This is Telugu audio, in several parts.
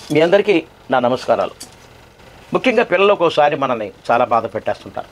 మీ అందరికీ నా నమస్కారాలు ముఖ్యంగా పిల్లలు ఒక్కోసారి మనల్ని చాలా బాధ పెట్టేస్తుంటారు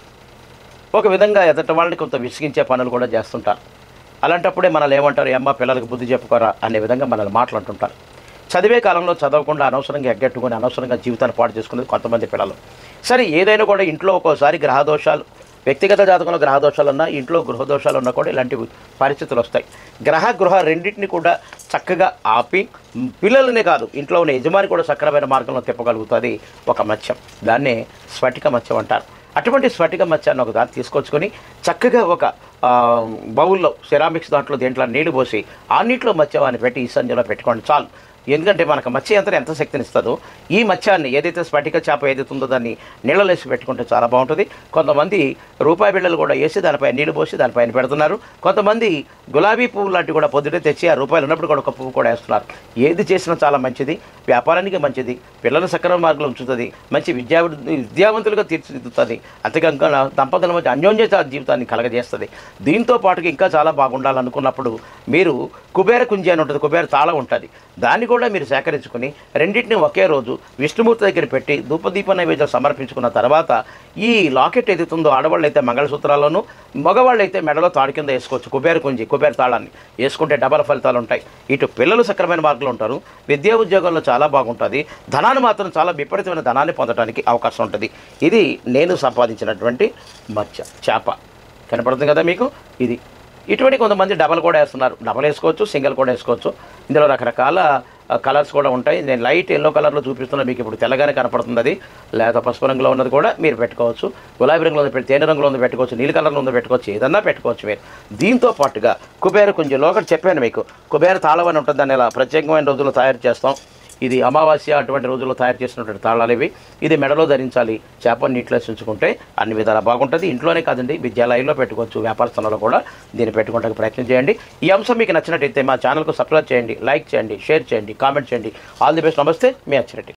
ఒక విధంగా ఎదట వాళ్ళని కొంత విసిగించే పనులు కూడా చేస్తుంటారు అలాంటప్పుడే మనల్ని ఏమంటారు అమ్మ పిల్లలకు బుద్ధి చెప్పుకోరా అనే విధంగా మనల్ని మాట్లాడుతుంటారు చదివే కాలంలో చదవకుండా అనవసరంగా ఎగ్గట్టుకుని అనవసరంగా జీవితాన్ని పాడు చేసుకునేది కొంతమంది పిల్లలు సరే ఏదైనా కూడా ఇంట్లో ఒక్కోసారి గ్రహదోషాలు వ్యక్తిగత జాతకంలో గ్రహ దోషాలు ఉన్నా ఇంట్లో గృహ దోషాలు ఉన్నా కూడా ఇలాంటి పరిస్థితులు వస్తాయి గ్రహ గృహ రెండింటిని కూడా చక్కగా ఆపి మ్, పిల్లలనే కాదు ఇంట్లో ఉన్న యజమాని కూడా సక్రమైన మార్గంలో తిప్పగలుగుతుంది ఒక మత్స్యం దాన్నే స్ఫటిక మత్స్యం అంటారు అటువంటి స్ఫటిక మత్స్యాన్ని ఒక దాన్ని తీసుకొచ్చుకొని చక్కగా ఒక ఆ, బౌల్లో సిరామిక్స్ దాంట్లో దేంట్లో నీళ్లు పోసి ఆ నీటిలో మత్స్యాన్ని పెట్టి ఈ సంధ్యలో పెట్టుకోండి చాలు ఎందుకంటే మనకు మత్స్య యంత్రం ఎంత శక్తిని ఇస్తుందో ఈ మత్స్యాన్ని ఏదైతే స్ఫటిక చేప ఏదైతే ఉందో దాన్ని నీళ్ళలో వేసి పెట్టుకుంటే చాలా బాగుంటుంది కొంతమంది రూపాయి బిళ్ళలు కూడా వేసి దానిపై నీళ్లు పోసి దానిపైన పెడుతున్నారు కొంతమంది గులాబీ పువ్వు లాంటివి కూడా పొద్దుటే తెచ్చి ఆ రూపాయలు ఉన్నప్పుడు కూడా ఒక పువ్వు కూడా వేస్తున్నారు ఏది చేసినా చాలా మంచిది వ్యాపారానికి మంచిది పిల్లల సక్రమ మార్గంలో ఉంచుతుంది మంచి విద్యా విద్యావంతులుగా తీర్చిదిద్దుతుంది అంతేకాక దంపతుల మధ్య అన్యోన్యత జీవితాన్ని కలగజేస్తుంది దీంతో పాటుగా ఇంకా చాలా బాగుండాలనుకున్నప్పుడు మీరు కుబేర కుంజి అని ఉంటుంది కుబేర తాళం ఉంటుంది దాన్ని కూడా మీరు సేకరించుకుని రెండింటిని ఒకే రోజు విష్ణుమూర్తి దగ్గర పెట్టి ధూపదీప నైవేద్యం సమర్పించుకున్న తర్వాత ఈ లాకెట్ ఏదైతుందో ఆడవాళ్ళు అయితే మంగళసూత్రాల్లోనూ మగవాళ్ళు అయితే మెడలో తాడు కింద వేసుకోవచ్చు కుబేర కుంజి కుబేర తాళాన్ని వేసుకుంటే డబల్ ఫలితాలు ఉంటాయి ఇటు పిల్లలు సక్రమైన మార్గంలో ఉంటారు విద్యా ఉద్యోగాల్లో చాలా బాగుంటుంది ధనాన్ని మాత్రం చాలా విపరీతమైన ధనాన్ని పొందడానికి అవకాశం ఉంటుంది ఇది నేను సంపాదించినటువంటి మత్స్య చేప కనపడుతుంది కదా మీకు ఇది ఇటువంటి కొంతమంది డబల్ కూడా వేస్తున్నారు డబల్ వేసుకోవచ్చు సింగిల్ కూడా వేసుకోవచ్చు ఇందులో రకరకాల కలర్స్ కూడా ఉంటాయి నేను లైట్ ఎల్లో కలర్లో చూపిస్తున్నా మీకు ఇప్పుడు తెల్లగానే కనపడుతుంది అది లేక పసుపు రంగులో ఉన్నది కూడా మీరు పెట్టుకోవచ్చు గులాబీ రంగులో ఉంది పెట్టి తేనె రంగులో ఉంది పెట్టుకోవచ్చు నీలి కలర్లో ఉంది పెట్టుకోవచ్చు ఏదన్నా పెట్టుకోవచ్చు మీరు దీంతో పాటుగా కుబేర కొంచెం లోకటి చెప్పాను మీకు కుబేర తాళం అని ఉంటుంది దాన్ని ఇలా ప్రత్యేకమైన రోజుల్లో తయారు చేస్తాం ఇది అమావాస్య అటువంటి రోజుల్లో తయారు చేసినటువంటి తాళాలు ఇవి ఇది మెడలో ధరించాలి చేప నీటిలో ఉంచుకుంటే అన్ని విధాలా బాగుంటుంది ఇంట్లోనే కాదండి విద్యాలయంలో పెట్టుకోవచ్చు వ్యాపార స్థలంలో కూడా దీన్ని పెట్టుకోవడానికి ప్రయత్నం చేయండి ఈ అంశం మీకు నచ్చినట్టయితే మా ఛానల్కు సబ్స్క్రైబ్ చేయండి లైక్ చేయండి షేర్ చేయండి కామెంట్ చేయండి ఆల్ ది బెస్ట్ నమస్తే మీ అచ్చిరెడ్డి